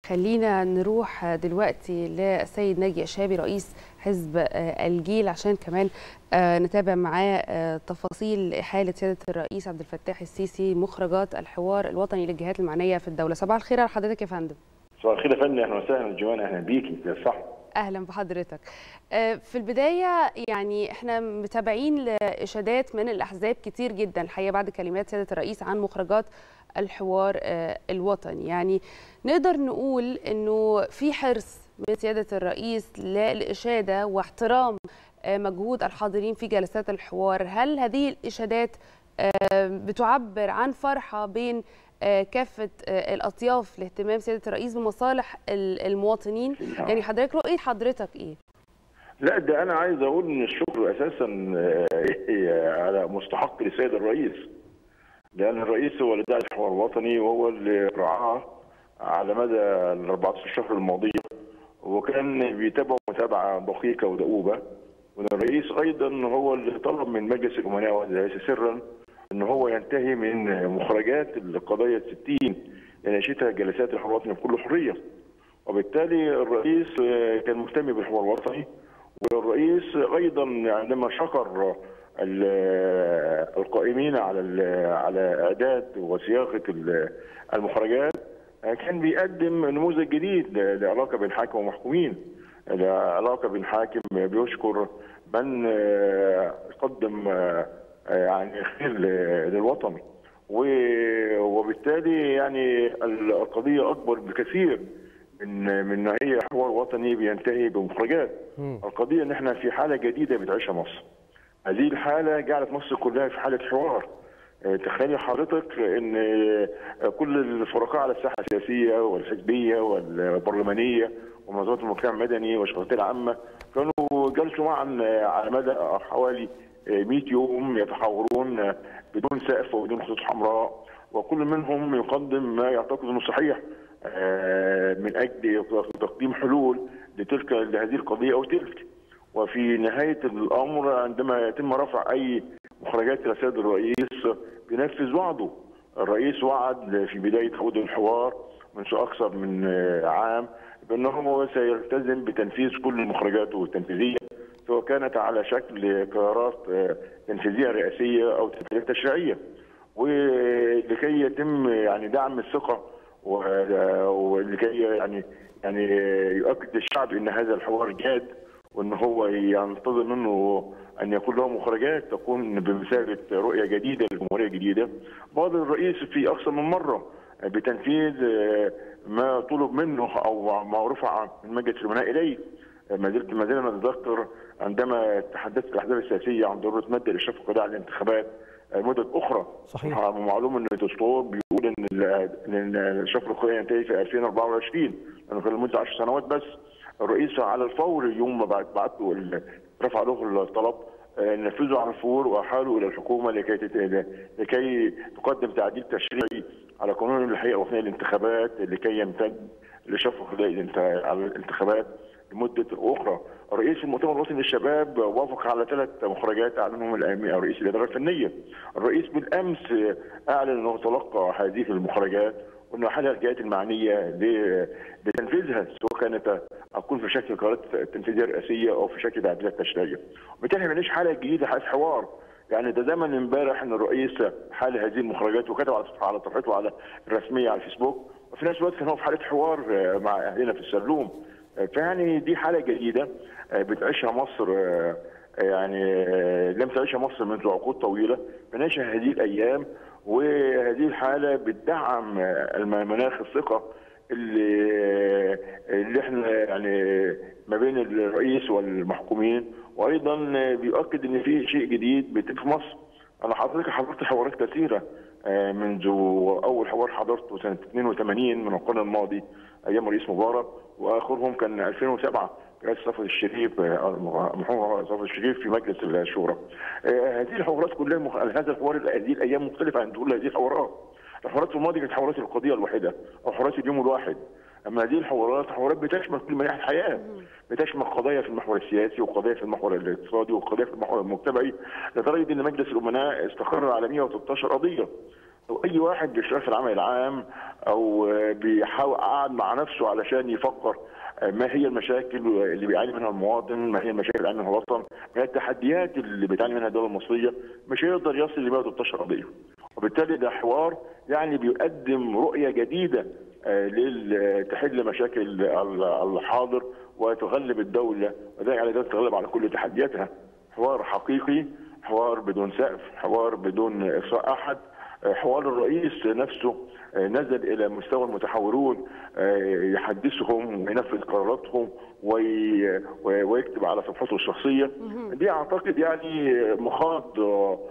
خلينا نروح دلوقتي للسيد ناجي الشابي رئيس حزب الجيل عشان كمان نتابع معاه تفاصيل حالة سيادة الرئيس عبد الفتاح السيسي مخرجات الحوار الوطني للجهات المعنية في الدولة صباح الخير على حضرتك يا فندم صباح الخير يا فندم اهلا وسهلا جوانا اهلا بيكي صح اهلا بحضرتك في البدايه يعني احنا متابعين لاشادات من الاحزاب كتير جدا الحقيقه بعد كلمات سياده الرئيس عن مخرجات الحوار الوطني يعني نقدر نقول انه في حرص من سياده الرئيس للاشاده واحترام مجهود الحاضرين في جلسات الحوار هل هذه الاشادات بتعبر عن فرحه بين كافه الاطياف لاهتمام سياده الرئيس بمصالح المواطنين يعني حضرتك رؤيه حضرتك ايه لا ده انا عايز اقول ان الشكر اساسا على مستحق للسيد الرئيس لان الرئيس هو اللي دعا الحوار الوطني وهو اللي رعاه على مدى ال 14 شهر الماضيه وكان بيتابعه متابعه دقيقه ودؤوبه والرئيس ايضا هو اللي طلب من مجلس الامناء وليس سرا ان هو ينتهي من مخرجات القضايا 60 لنشيتها جلسات الحوار الوطني بكل حريه وبالتالي الرئيس كان مهتم بالحوار الوطني والرئيس ايضا عندما شكر القائمين على على اعداد وصياغه المخرجات كان بيقدم نموذج جديد لعلاقه بين حاكم ومحكومين علاقه بين حاكم بيشكر من قدم يعني خير للوطن وبالتالي يعني القضيه اكبر بكثير من من نوعيه حوار وطني بينتهي بمخرجات القضيه ان احنا في حاله جديده بتعيشها مصر هذه الحاله جعلت مصر كلها في حاله حوار تخيلي حضرتك ان كل الفرقاء على الساحه السياسيه والحزبيه والبرلمانيه ومنظمات المجتمع المدني والشرطيه العامه كانوا جلسوا معا على مدى حوالي 100 يوم يتحاورون بدون سقف وبدون خطوط حمراء وكل منهم يقدم ما يعتقد انه صحيح من اجل تقديم حلول لتلك لهذه القضيه او تلك وفي نهايه الامر عندما يتم رفع اي مخرجات الى السيد الرئيس بينفذ وعده الرئيس وعد في بدايه عقود الحوار منذ اكثر من عام بانه سيلتزم بتنفيذ كل مخرجاته التنفيذيه سواء كانت على شكل قرارات تنفيذيه رئاسيه او تنفيذيه تشريعيه ولكي يتم يعني دعم الثقه ولكي يعني يعني يؤكد الشعب ان هذا الحوار جاد وان هو ينتظر منه ان يكون له مخرجات تكون بمثابه رؤيه جديده لجمهوريه جديده بعض الرئيس في اكثر من مره بتنفيذ ما طلب منه او ما رفع من مجلس الامناء اليه ما زلت ما زلنا نتذكر عندما تحدثت الاحزاب السياسيه عن ضروره مد الاشراف القضاء على الانتخابات مدد اخرى صحيح معلوم ان الدستور بيقول ان ان الاشراف القضاء ينتهي في 2024 لانه كان لمده 10 سنوات بس الرئيس على الفور يوم ما بعت له رفع له الطلب نفذوا على الفور واحالوا الى الحكومه لكي لكي تقدم تعديل تشريعي على قانون الحقيقه واثناء الانتخابات لكي يمتد الاشراف القضائي على الانتخابات لمده اخرى. رئيس المؤتمر الوطني للشباب وافق على ثلاث مخرجات اعلنهم رئيس الاداره الفنيه. الرئيس بالامس اعلن انه تلقى هذه المخرجات وانه حل الجهات المعنيه لتنفيذها سواء كانت تكون في شكل قرارات تنفيذيه رئاسيه او في شكل تعديلات تشريعيه. وبالتالي بنعيش حاله جديده حاله حوار يعني ده زمن امبارح ان الرئيس حال هذه المخرجات وكتب على على صفحته على الرسميه على الفيسبوك وفي نفس الوقت كان هو في حاله حوار مع اهلنا في السلوم فيعني دي حاله جديده بتعيشها مصر يعني لم تعيشها مصر منذ عقود طويله بنعيشها هذه الايام وهذه الحاله بتدعم مناخ الثقه اللي اللي احنا يعني ما بين الرئيس والمحكومين وايضا بيؤكد ان في شيء جديد بيتم في مصر انا حضرتك حضرت حوارات كثيره منذ اول حوار حضرته سنه 82 من القرن الماضي ايام رئيس مبارك واخرهم كان 2007 رئيس صفوت الشريف محمود صفوت الشريف في مجلس الشورى. هذه الحوارات كلها هذا الحوار هذه الايام مختلفه عن كل هذه الحوارات. الحوارات في الماضي كانت حوارات القضيه الواحده او حوارات اليوم الواحد. اما هذه الحوارات حوارات بتشمل كل مناحي الحياه بتشمل قضايا في المحور السياسي وقضايا في المحور الاقتصادي وقضايا في المحور المجتمعي لدرجه ان مجلس الامناء استقر على 113 قضيه او اي واحد بيشتغل في العمل العام او بيحاول قاعد مع نفسه علشان يفكر ما هي المشاكل اللي بيعاني منها المواطن، ما هي المشاكل اللي بيعاني منها الوطن، ما هي التحديات اللي بتعاني منها الدوله المصريه، مش هيقدر يصل ل 113 قضيه. وبالتالي ده حوار يعني بيقدم رؤيه جديده لتحل مشاكل الحاضر وتغلب الدوله وذلك على ذلك تغلب على كل تحدياتها. حوار حقيقي، حوار بدون سقف، حوار بدون اقصاء احد، حوار الرئيس نفسه نزل الى مستوى المتحورون يحدثهم وينفذ قراراتهم ويكتب على صفحته الشخصيه دي اعتقد يعني مخاض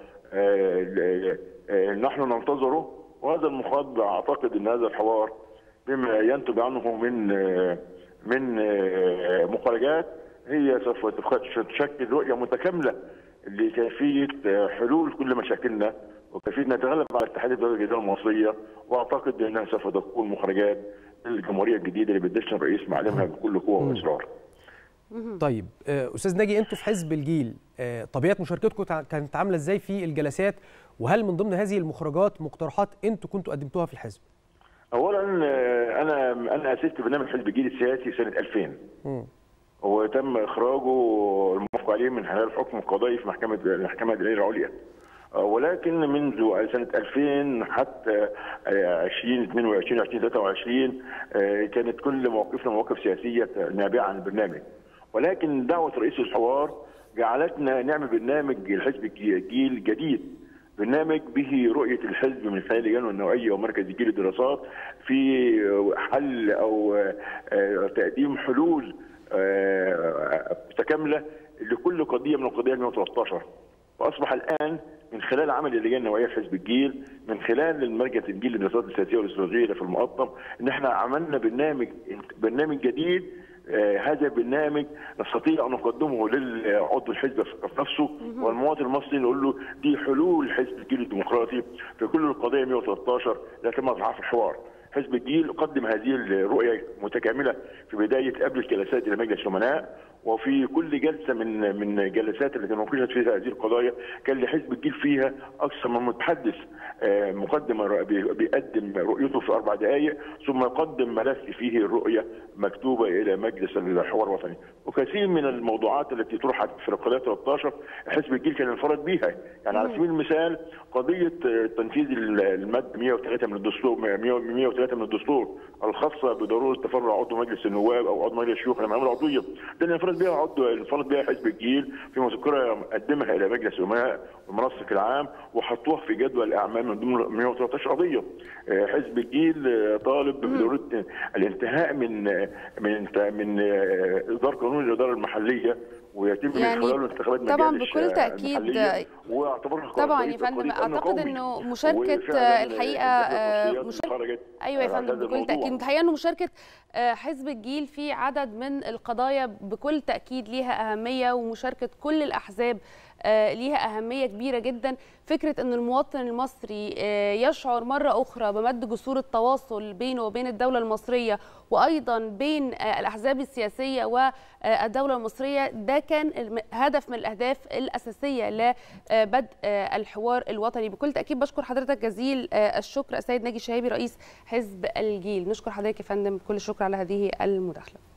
نحن ننتظره وهذا المخاض اعتقد ان هذا الحوار بما ينتج عنه من من مخرجات هي سوف تشكل رؤيه متكامله لكيفيه حلول كل مشاكلنا وكيفيه نتغلب على اتحاد الدول الجديده المصريه واعتقد انها سوف تكون مخرجات الجمهوريه الجديده اللي بيدشنا الرئيس معلمها بكل قوه واصرار. طيب استاذ ناجي انتوا في حزب الجيل طبيعه مشاركتكم كانت عامله ازاي في الجلسات وهل من ضمن هذه المخرجات مقترحات انتوا كنتوا قدمتوها في الحزب؟ اولا انا انا اسست برنامج حزب الجيل السياسي سنه 2000 م. وتم اخراجه الموافق عليه من خلال الحكم القضائي في محكمه المحكمه الاداريه العليا. ولكن منذ سنه 2000 حتى 2022 2023 كانت كل مواقفنا مواقف سياسيه نابعه عن البرنامج. ولكن دعوه رئيس الحوار جعلتنا نعمل برنامج الحزب الجيل جديد برنامج به رؤيه الحزب من خلال لجان النوعيه ومركز الجيل للدراسات في حل او تقديم حلول متكامله لكل قضيه من القضايا 113 واصبح الان من خلال عمل اللجان النوعيه في حزب الجيل من خلال المركز الجيل للدراسات السياسيه والاستراتيجيه في المقطم ان احنا عملنا برنامج برنامج جديد آه هذا البرنامج نستطيع ان نقدمه للعضو الحزب في نفسه والمواطن المصري نقول له دي حلول حزب الجيل الديمقراطي في كل القضايا 113 لا تم اضعاف الحوار. حزب الجيل قدم هذه الرؤيه متكامله في بدايه قبل الجلسات الى مجلس الامناء وفي كل جلسه من من الجلسات التي ناقشت فيها هذه القضايا كان لحزب الجيل فيها اكثر من متحدث مقدم بيقدم رؤيته في اربع دقائق ثم يقدم ملف فيه الرؤيه مكتوبه الى مجلس الحوار الوطني وكثير من الموضوعات التي طرحت في القضايا 13 حزب الجيل كان انفرد بها يعني على سبيل المثال قضيه تنفيذ الماده 103 من الدستور 103 من الدستور الخاصه بضروره تفرع عضو مجلس النواب او عضو مجلس الشيوخ لما عملوا عضويه ده اللي انفرد بها عضو انفرد بها حزب الجيل في مذكره قدمها الى مجلس الامناء والمنسق العام وحطوها في جدول الاعمال من ضمن 113 قضيه حزب الجيل طالب بضروره الانتهاء من من من اصدار قانون الاداره المحليه ويتم يعني من خلاله انتخابات طبعا بكل تاكيد واعتبرها طبعا يا فندم اعتقد انه مشاركه الحقيقه مشاركه ايوه يا فندم بكل تاكيد الحقيقه انه مشاركه حزب الجيل في عدد من القضايا بكل تاكيد ليها اهميه ومشاركه كل الاحزاب ليها أهمية كبيرة جدا فكرة أن المواطن المصري يشعر مرة أخرى بمد جسور التواصل بينه وبين الدولة المصرية وأيضا بين الأحزاب السياسية والدولة المصرية ده كان هدف من الأهداف الأساسية لبدء الحوار الوطني بكل تأكيد بشكر حضرتك جزيل الشكر السيد ناجي الشهابي رئيس حزب الجيل نشكر حضرتك يا فندم كل الشكر على هذه المداخلة